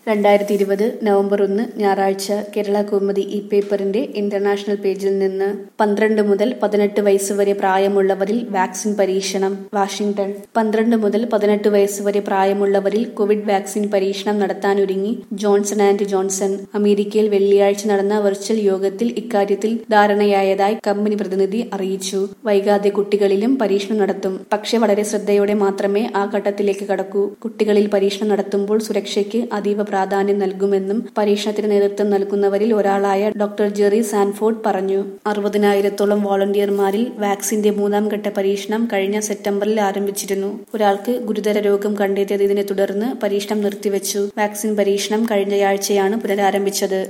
രണ്ടായിരത്തി ഇരുപത് നവംബർ ഒന്ന് ഞായറാഴ്ച കേരള കൗമുദി ഈ പേപ്പറിന്റെ ഇന്റർനാഷണൽ പേജിൽ നിന്ന് പന്ത്രണ്ട് മുതൽ പതിനെട്ട് വയസ്സ് വരെ പ്രായമുള്ളവരിൽ വാക്സിൻ പരീക്ഷണം വാഷിംഗ്ടൺ പന്ത്രണ്ട് മുതൽ പതിനെട്ട് വയസ്സ് വരെ പ്രായമുള്ളവരിൽ കോവിഡ് വാക്സിൻ പരീക്ഷണം നടത്താനൊരുങ്ങി ജോൺസൺ ആൻഡ് ജോൺസൺ അമേരിക്കയിൽ വെള്ളിയാഴ്ച നടന്ന വെർച്വൽ യോഗത്തിൽ ഇക്കാര്യത്തിൽ ധാരണയായതായി കമ്പനി പ്രതിനിധി അറിയിച്ചു വൈകാതെ കുട്ടികളിലും പരീക്ഷണം നടത്തും പക്ഷേ വളരെ ശ്രദ്ധയോടെ മാത്രമേ ആ ഘട്ടത്തിലേക്ക് കടക്കൂ കുട്ടികളിൽ പരീക്ഷണം നടത്തുമ്പോൾ സുരക്ഷയ്ക്ക് അതീവ പ്രാധാന്യം നൽകുമെന്നും പരീക്ഷണത്തിന് നേതൃത്വം നൽകുന്നവരിൽ ഒരാളായ ഡോക്ടർ ജെറി സാൻഫോർഡ് പറഞ്ഞു അറുപതിനായിരത്തോളം വോളണ്ടിയർമാരിൽ വാക്സിന്റെ മൂന്നാം ഘട്ട പരീക്ഷണം കഴിഞ്ഞ സെപ്റ്റംബറിൽ ആരംഭിച്ചിരുന്നു ഒരാൾക്ക് ഗുരുതര രോഗം കണ്ടെത്തിയതിനെ തുടർന്ന് പരീക്ഷണം നിർത്തിവെച്ചു വാക്സിൻ പരീക്ഷണം കഴിഞ്ഞയാഴ്ചയാണ് പുനരാരംഭിച്ചത്